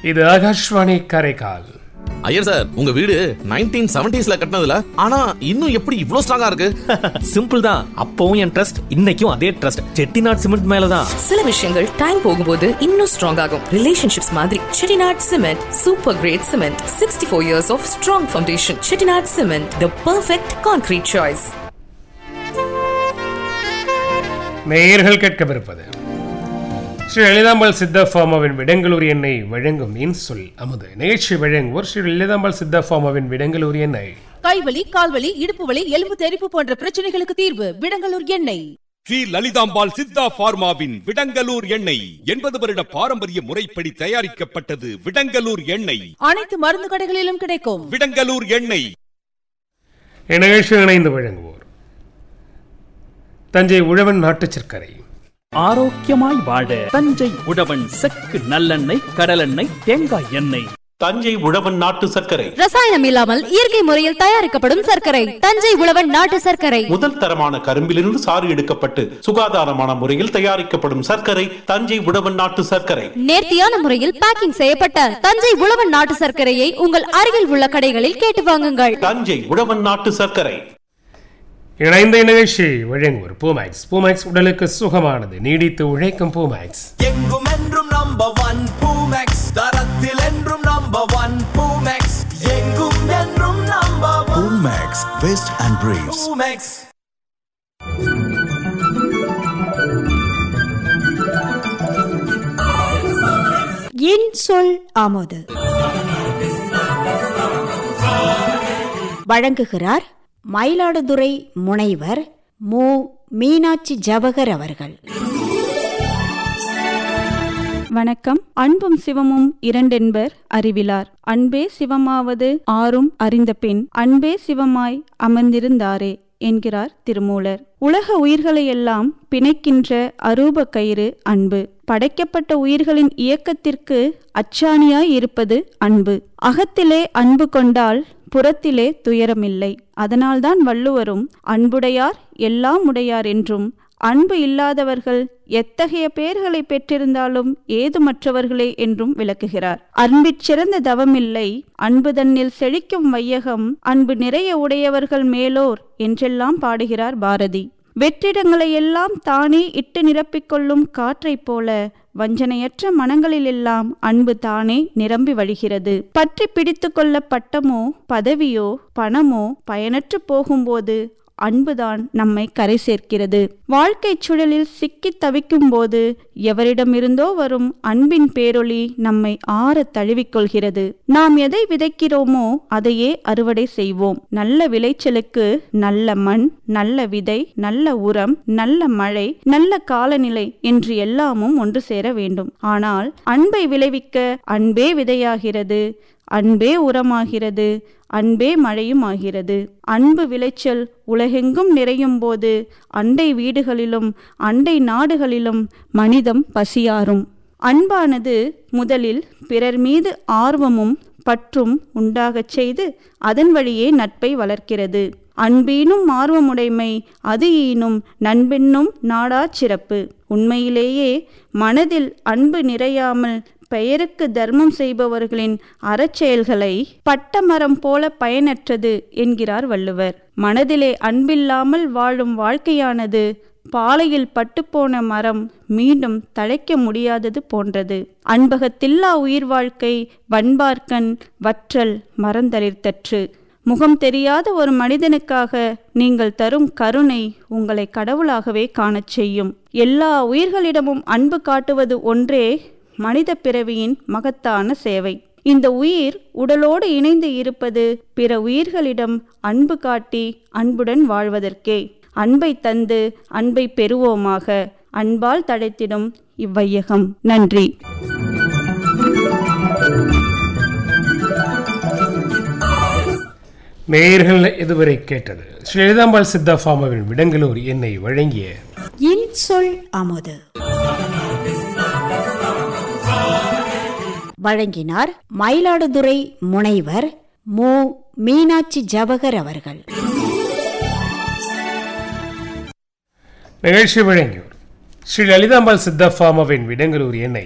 இது ஆகாஷ்வாணி காரைக்கால் ஐயர் சார் உங்க வீடு நைன்டீன் செவன்டிஸ்ல கட்டினதுல ஆனா இன்னும் எப்படி இவ்ளோ ஸ்ட்ராங்கா இருக்கு சிம்பிள் தான் அப்பவும் என் ட்ரஸ்ட் இன்னைக்கும் அதே ட்ரஸ்ட் செட்டிநாட் சிமெண்ட் மேலதான் சில விஷயங்கள் டைம் போகும்போது இன்னும் ஸ்ட்ராங் ஆகும் ரிலேஷன்ஷிப்ஸ் மாதிரி Chettinad cement super grade cement sixty four years of strong foundation Chettinad cement the perfect concrete choice நேயர்கள் கேட்கவிருப்பது ஸ்ரீ லலிதாம்பாள் சித்த ஃபார்மாவின் விடங்களூர் எண்ணெய் வழங்கும் இன்சொல் அமுது நிகழ்ச்சி வழங்குவோர் ஸ்ரீ லலிதாம்பாள் சித்த ஃபார்மாவின் விடங்களூர் எண்ணெய் கைவலி கால்வலி இடுப்பு வலி எலும்பு தெறிப்பு போன்ற பிரச்சனைகளுக்கு தீர்வு விடங்கலூர் எண்ணெய் ஸ்ரீ லலிதாம்பாள் சித்தா பார்மாவின் விடங்கலூர் எண்ணெய் எண்பது வருட பாரம்பரிய முறைப்படி தயாரிக்கப்பட்டது விடங்கலூர் எண்ணெய் அனைத்து மருந்து கடைகளிலும் கிடைக்கும் விடங்கலூர் எண்ணெய் இந்நிகழ்ச்சி இணைந்து வழங்குவோர் தஞ்சை உழவன் நாட்டுச் சர்க்கரை ஆரோக்கியமாய் வாழ தஞ்சை உழவன் செக்கு நல்லெண்ணெய் கடலெண்ணெய் தேங்காய் எண்ணெய் தஞ்சை உழவன் நாட்டு சர்க்கரை ரசாயனம் இல்லாமல் இயற்கை முறையில் தயாரிக்கப்படும் சர்க்கரை தஞ்சை உழவன் நாட்டு சர்க்கரை முதல் தரமான கரும்பிலிருந்து சாறு எடுக்கப்பட்டு சுகாதாரமான முறையில் தயாரிக்கப்படும் சர்க்கரை தஞ்சை உழவன் நாட்டு சர்க்கரை நேர்த்தியான முறையில் பேக்கிங் செய்யப்பட்ட தஞ்சை உழவன் நாட்டு சர்க்கரையை உங்கள் அருகில் உள்ள கடைகளில் கேட்டு வாங்குங்கள் தஞ்சை உழவன் நாட்டு சர்க்கரை இணைந்த நிகழ்ச்சி வழங்குவோர் பூமேக்ஸ் பூமேக்ஸ் உடலுக்கு சுகமானது நீடித்து உழைக்கும் பூமேக்ஸ் எங்கும் என்றும் நம்பர் ஒன் பூமெக்ஸ் தரத்தில் என்றும் நம்பர் ஒன் பூமெக்ஸ் எங்கும் என்றும் number one Max, Vest and Briefs. Poomex என் சொல் ஆமோது வழங்குகிறார் மயிலாடுதுறை முனைவர் மு மீனாட்சி ஜவகர் அவர்கள் வணக்கம் அன்பும் சிவமும் இரண்டென்பர் அறிவிலார் அன்பே சிவமாவது ஆறும் அறிந்த பின் அன்பே சிவமாய் அமர்ந்திருந்தாரே என்கிறார் திருமூலர் உலக உயிர்களையெல்லாம் பிணைக்கின்ற அரூப கயிறு அன்பு படைக்கப்பட்ட உயிர்களின் இயக்கத்திற்கு அச்சாணியாய் இருப்பது அன்பு அகத்திலே அன்பு கொண்டால் புறத்திலே துயரமில்லை அதனால்தான் வள்ளுவரும் அன்புடையார் எல்லாம் உடையார் என்றும் அன்பு இல்லாதவர்கள் எத்தகைய பெயர்களை பெற்றிருந்தாலும் ஏதுமற்றவர்களே என்றும் விளக்குகிறார் அன்பிற் சிறந்த தவமில்லை அன்பு தன்னில் செழிக்கும் வையகம் அன்பு நிறைய உடையவர்கள் மேலோர் என்றெல்லாம் பாடுகிறார் பாரதி வெற்றிடங்களை எல்லாம் தானே இட்டு நிரப்பிக்கொள்ளும் காற்றைப் போல வஞ்சனையற்ற மனங்களிலெல்லாம் அன்பு தானே நிரம்பி வழிகிறது பற்றி பிடித்து கொள்ள பட்டமோ பதவியோ பணமோ பயனற்று போகும்போது அன்புதான் நம்மை கரை சேர்க்கிறது வாழ்க்கை சுழலில் சிக்கித் தவிக்கும் போது எவரிடமிருந்தோ வரும் அன்பின் பேரொளி நம்மை ஆற தழுவிக்கொள்கிறது நாம் எதை விதைக்கிறோமோ அதையே அறுவடை செய்வோம் நல்ல விளைச்சலுக்கு நல்ல மண் நல்ல விதை நல்ல உரம் நல்ல மழை நல்ல காலநிலை என்று எல்லாமும் ஒன்று சேர வேண்டும் ஆனால் அன்பை விளைவிக்க அன்பே விதையாகிறது அன்பே உரமாகிறது அன்பே மழையும் ஆகிறது அன்பு விளைச்சல் உலகெங்கும் நிறையும் போது அண்டை வீடுகளிலும் அண்டை நாடுகளிலும் மனிதம் பசியாரும் அன்பானது முதலில் பிறர் மீது ஆர்வமும் பற்றும் உண்டாகச் செய்து அதன் வழியே நட்பை வளர்க்கிறது அன்பீனும் ஆர்வமுடைமை அது ஈனும் நண்பென்னும் நாடாச் சிறப்பு உண்மையிலேயே மனதில் அன்பு நிறையாமல் பெயருக்கு தர்மம் செய்பவர்களின் அறச்செயல்களை பட்டமரம் போல பயனற்றது என்கிறார் வள்ளுவர் மனதிலே அன்பில்லாமல் வாழும் வாழ்க்கையானது பாலையில் பட்டுப்போன மரம் மீண்டும் தழைக்க முடியாதது போன்றது அன்பகத்தில்லா உயிர் வாழ்க்கை வன்பார்க்கன் வற்றல் மறந்தளிர்த்தற்று முகம் தெரியாத ஒரு மனிதனுக்காக நீங்கள் தரும் கருணை உங்களை கடவுளாகவே காணச் செய்யும் எல்லா உயிர்களிடமும் அன்பு காட்டுவது ஒன்றே மனித பிறவியின் மகத்தான சேவை இந்த உயிர் உடலோடு இணைந்து இருப்பது பிற உயிர்களிடம் அன்பு காட்டி அன்புடன் வாழ்வதற்கே அன்பை தந்து அன்பை பெறுவோமாக அன்பால் தழைத்திடும் இவ்வையகம் நன்றி நேயர்கள் இதுவரை கேட்டது ஸ்ரீ லலிதாம்பாள் சித்தா ஃபார்மாவின் விடங்களூர் எண்ணெய் வழங்கிய என் சொல் ஆமோது வழங்கினார் மயிலாடுதுறை முனைவர் மு மீனாட்சி ஜவகர் அவர்கள் நிகழ்ச்சி வழங்கியோர் ஸ்ரீ லலிதாம்பாள் சித்தா ஃபார்மாவின் விடங்களூர் எண்ணெய்